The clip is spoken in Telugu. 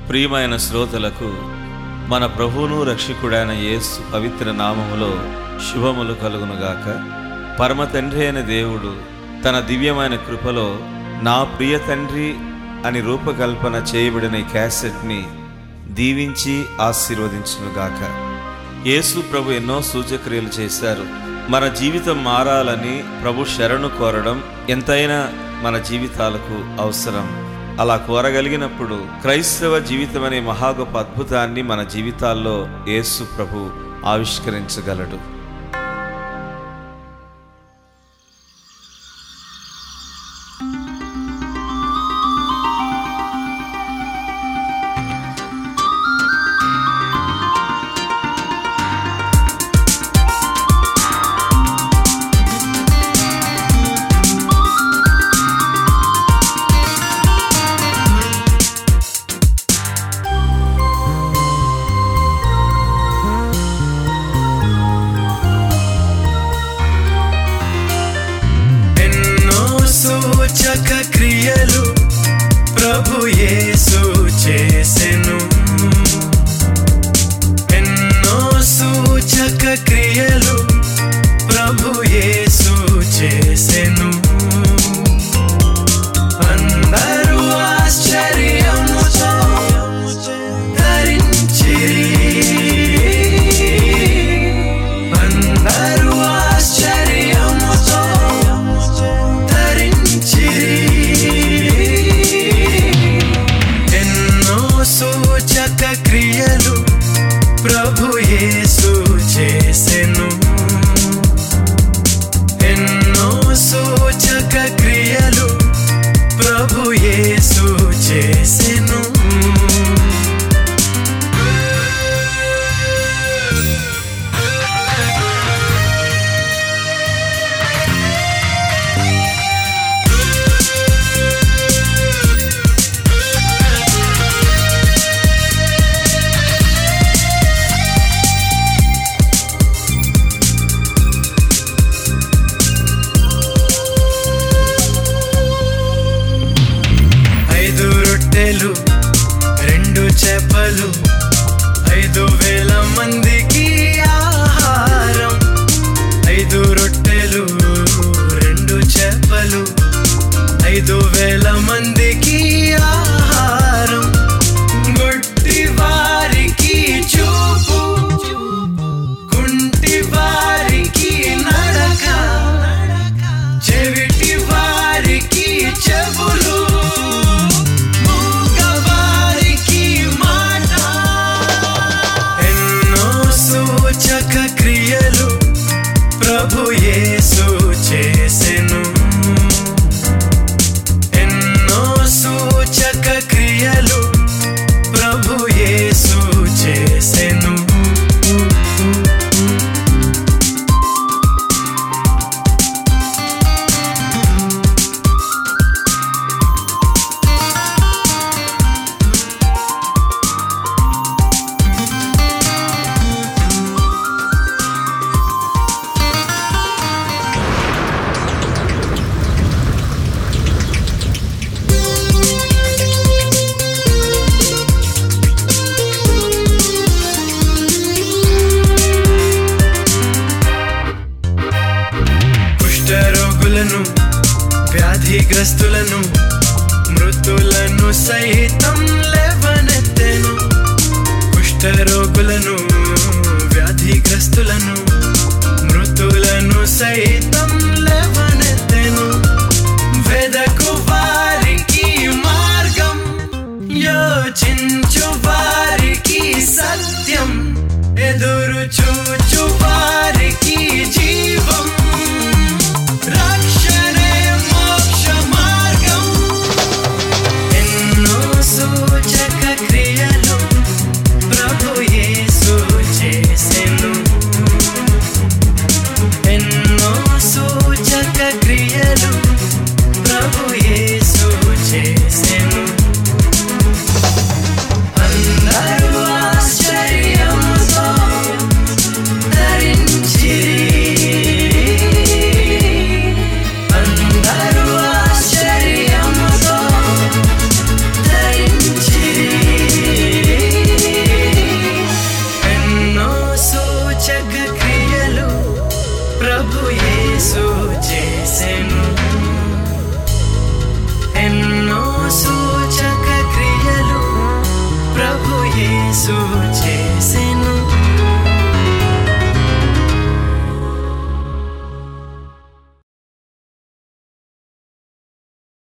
ప్రియమైన శ్రోతలకు మన ప్రభువును రక్షకుడైన యేసు పవిత్ర నామములో శుభములు కలుగునుగాక పరమ తండ్రి అయిన దేవుడు తన దివ్యమైన కృపలో నా ప్రియ తండ్రి అని రూపకల్పన చేయబడిన ఈ క్యాసెట్ని దీవించి ఆశీర్వదించునుగాక యేసు ప్రభు ఎన్నో సూచక్రియలు చేశారు మన జీవితం మారాలని ప్రభు శరణు కోరడం ఎంతైనా మన జీవితాలకు అవసరం అలా కోరగలిగినప్పుడు క్రైస్తవ జీవితం అనే మహా గొప్ప అద్భుతాన్ని మన జీవితాల్లో యేసు ప్రభు ఆవిష్కరించగలడు ఎన్నో సూచక క్రియలు ప్రభు యేసు చేసెను ఎన్నో సూచక క్రియలు ప్రభు యేసు చేసెను అందరూ ఆశ్చర్యముతో ధరించిరి అందరూ ఆశ్చర్యముతో ధరించిరి ఎన్నో సూచక క్రియలు ప్రభు యేసు చేసెను ఎన్నో సూచక క్రియలు ప్రభు యేసు చేసెను ఐదు రొట్టెలు రెండు చేపలు ఐదు వేల మందికి ఆహారం ఐదు రొట్టెలు రెండు చేపలు ఐదు వేల మందికి ఆహారం గుడ్డి వారికి చూపు కుంటి వారికి నడక చెవిటి వారికి చెవులు మూగవారికి మాట ఎన్నో సూచక క్రియలు ప్రభు యేసు చేసెను ఎన్నో సూచక క్రియలు ప్రభు యేసు చేసెను కుష్ఠరోగులను వ్యాధిగ్రస్తులను మృతులను సైతం లేవనెత్తెను కుష్ఠరోగులను వ్యాధిగ్రస్తులను మృతులను సైతం లేవనెత్తెను వెదకు వారికి మార్గం యోచించు వారికి సత్యం ఎదురు చూచు వారికి జీవం రక్షణే మోక్ష మార్గం ఎన్నో సూచక క్రియలు ప్రభు యేసు చేసెను ఎన్నో సూచక